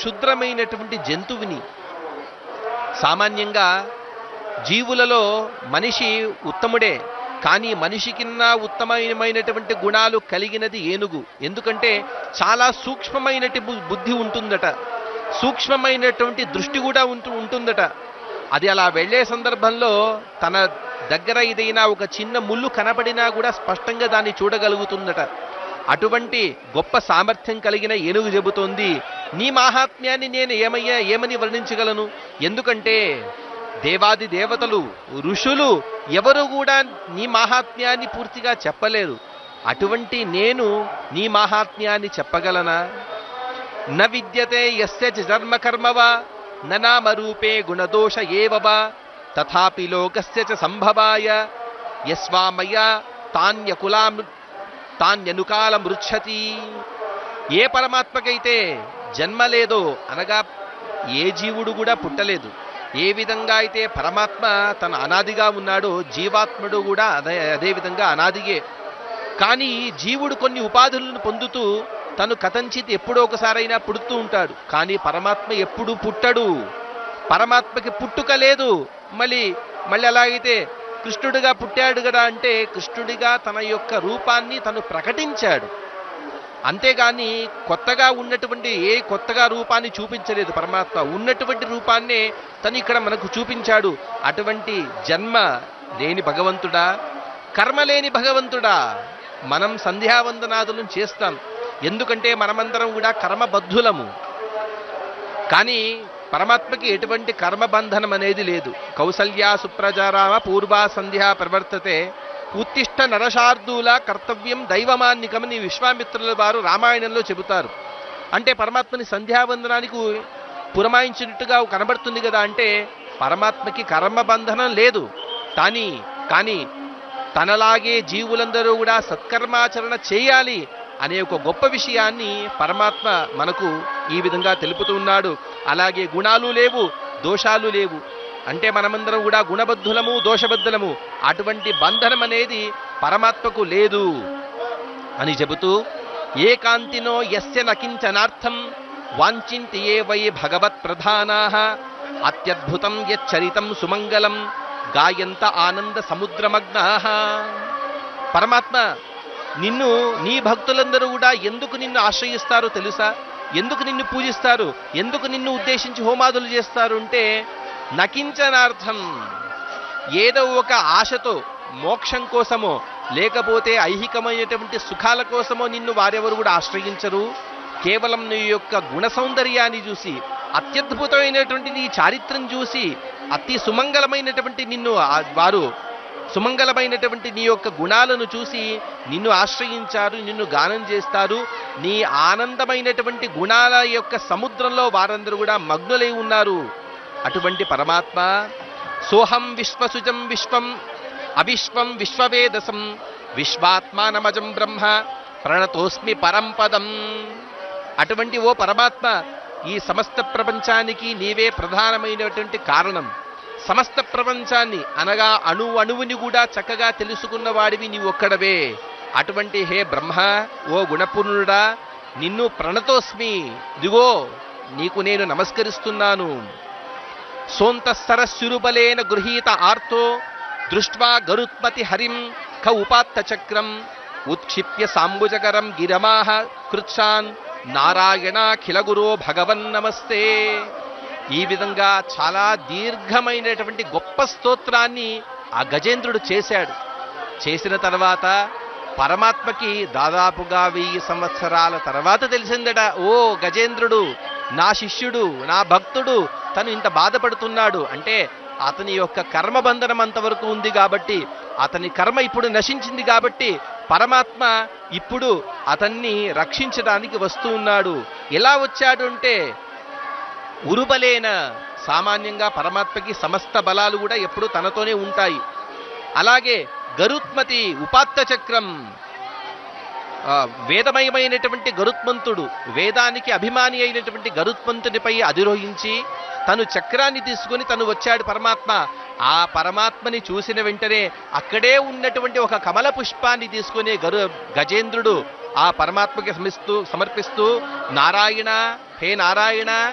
క్షుద్రమైనటువంటి జంతువుని సామాన్యంగా జీవులలో మనిషి ఉత్తముడే కానీ మనిషి కిన్నా ఉత్తమమైనటువంటి గుణాలు కలిగినది ఏనుగు ఎందుకంటే చాలా సూక్ష్మమైనటి బు- బుద్ధి ఉంటుందట సూక్ష్మమైనటువంటి దృష్టి కూడా ఉంటూ ఉంటుందట అది అలా వెళ్ళే సందర్భంలో తన దగ్గర ఏదైనా ఒక చిన్న ముళ్ళు కనపడినా కూడా స్పష్టంగా దాన్ని చూడగలుగుతుందట అటువంటి గొప్ప సామర్థ్యం కలిగిన ఏనుగు చెబుతోంది నీ మాహాత్మ్యాన్ని నేను ఏమయ్యా ఏమని వర్ణించగలను ఎందుకంటే దేవాది దేవతలు ఋషులు ఎవరు కూడా నీ మాహాత్మ్యాన్ని పూర్తిగా చెప్పలేరు అటువంటి నేను నీ మాహాత్మ్యాన్ని చెప్పగలనా న విద్యతే యస్య చ జన్మ కర్మవా న నామరూపే గుణదోష ఏవవా తథాపి లోకస్య చ సంభవాయ యస్వామయ్యా తాన్యకులాం తాన్యనుకాల మృచ్చతి ఏ పరమాత్మకైతే జన్మ లేదో అనగా ఏ జీవుడు కూడా పుట్టలేదు ఏ విధంగా అయితే పరమాత్మ తన అనాదిగా ఉన్నాడో జీవాత్ముడు కూడా అదే అదే విధంగా అనాదిగే కానీ జీవుడు కొన్ని ఉపాధులను పొందుతూ తను కథంచిత్ ఎప్పుడో ఒకసారైనా పుడుతూ ఉంటాడు కానీ పరమాత్మ ఎప్పుడు పుట్టడు పరమాత్మకి పుట్టుక లేదు మళ్ళీ మళ్ళీ అలాగైతే కృష్ణుడిగా పుట్టాడు కదా అంటే కృష్ణుడిగా తన యొక్క రూపాన్ని తను ప్రకటించాడు అంతేగాని కొత్తగా ఉన్నటువంటి ఏ కొత్తగా రూపాన్ని చూపించలేదు పరమాత్మ ఉన్నటువంటి రూపాన్నే తను ఇక్కడ మనకు చూపించాడు అటువంటి జన్మ లేని భగవంతుడా కర్మ లేని భగవంతుడా మనం సంధ్యావందనాదులను చేస్తాం ఎందుకంటే మనమందరం కూడా కర్మబద్ధులము కానీ పరమాత్మకి ఎటువంటి కర్మబంధనం అనేది లేదు కౌసల్యా సుప్రజారామ పూర్వా సంధ్యా ప్రవర్తతే ఉత్తిష్ట నరశార్దూల కర్తవ్యం దైవమాన్నికమని విశ్వామిత్రుల వారు రామాయణంలో చెబుతారు అంటే పరమాత్మని సంధ్యావందనానికి పురమాయించినట్టుగా కనబడుతుంది కదా అంటే పరమాత్మకి కర్మబంధనం లేదు కానీ కానీ తనలాగే జీవులందరూ కూడా సత్కర్మాచరణ చేయాలి అనే ఒక గొప్ప విషయాన్ని పరమాత్మ మనకు ఈ విధంగా తెలుపుతూ ఉన్నాడు అలాగే గుణాలు లేవు దోషాలు లేవు అంటే మనమందరం కూడా గుణబద్ధులము దోషబద్ధులము అటువంటి బంధనం అనేది పరమాత్మకు లేదు అని చెబుతూ ఏకాంతినో యస్య నకించనార్థం వాంఛింతి ఏ వై భగవత్ ప్రధానా అత్యద్భుతం యచ్చరితం సుమంగళం గాయంత ఆనంద సముద్రమగ్నా పరమాత్మ నిన్ను నీ భక్తులందరూ కూడా ఎందుకు నిన్ను ఆశ్రయిస్తారో తెలుసా ఎందుకు నిన్ను పూజిస్తారు ఎందుకు నిన్ను ఉద్దేశించి హోమాదులు చేస్తారు అంటే నకించనార్థం ఏదో ఒక ఆశతో మోక్షం కోసమో లేకపోతే ఐహికమైనటువంటి సుఖాల కోసమో నిన్ను వారెవరు కూడా ఆశ్రయించరు కేవలం నీ యొక్క గుణ సౌందర్యాన్ని చూసి అత్యద్భుతమైనటువంటి నీ చారిత్రం చూసి అతి సుమంగళమైనటువంటి నిన్ను ఆ- వారు సుమంగళమైనటువంటి నీ యొక్క గుణాలను చూసి నిన్ను ఆశ్రయించారు నిన్ను గానం చేస్తారు నీ ఆనందమైనటువంటి గుణాల యొక్క సముద్రంలో వారందరూ కూడా మగ్నులై ఉన్నారు అటువంటి పరమాత్మ సోహం విశ్వసుజం విశ్వం అవిశ్వం విశ్వవేదసం విశ్వాత్మానమజం బ్రహ్మ ప్రణతోస్మి పరంపదం అటువంటి ఓ పరమాత్మ ఈ సమస్త ప్రపంచానికి నీవే ప్రధానమైనటువంటి కారణం సమస్త ప్రపంచాన్ని అనగా అణు అణువుని కూడా చక్కగా తెలుసుకున్న వాడివి నీవు ఒక్కడవే అటువంటి హే బ్రహ్మ ఓ గుణపూర్ణుడా నిన్ను ప్రణతోస్మి ఇదిగో నీకు నేను నమస్కరిస్తున్నాను సోంతఃసరస్సురుబలేన గృహీత ఆర్తో దృష్ట్వా గరుత్మతి హరిం ఖ ఉపాత్త చక్రం ఉత్క్షిప్య సాంబుజకరం గిరమాహ కృత్సాన్ నారాయణాఖిల గురో భగవన్ నమస్తే ఈ విధంగా చాలా దీర్ఘమైనటువంటి గొప్ప స్తోత్రాన్ని ఆ గజేంద్రుడు చేశాడు చేసిన తర్వాత పరమాత్మకి దాదాపుగా వెయ్యి సంవత్సరాల తర్వాత తెలిసిందట ఓ గజేంద్రుడు నా శిష్యుడు నా భక్తుడు తను ఇంత బాధపడుతున్నాడు అంటే అతని యొక్క కర్మబంధనం అంతవరకు ఉంది కాబట్టి అతని కర్మ ఇప్పుడు నశించింది కాబట్టి పరమాత్మ ఇప్పుడు అతన్ని రక్షించడానికి వస్తూ ఉన్నాడు ఎలా వచ్చాడు అంటే ఉరుబలేన సామాన్యంగా పరమాత్మకి సమస్త బలాలు కూడా ఎప్పుడూ తనతోనే ఉంటాయి అలాగే గరుత్మతి ఉపాత్త చక్రం ఆ, వేదమయమైనటువంటి గరుత్మంతుడు వేదానికి అభిమాని అయినటువంటి గరుత్మంతునిపై అధిరోహించి తను చక్రాన్ని తీసుకుని తను వచ్చాడు పరమాత్మ ఆ పరమాత్మని చూసిన వెంటనే అక్కడే ఉన్నటువంటి ఒక కమల పుష్పాన్ని తీసుకునే గరు గజేంద్రుడు ఆ పరమాత్మకి సమిస్తూ సమర్పిస్తూ నారాయణ హే నారాయణ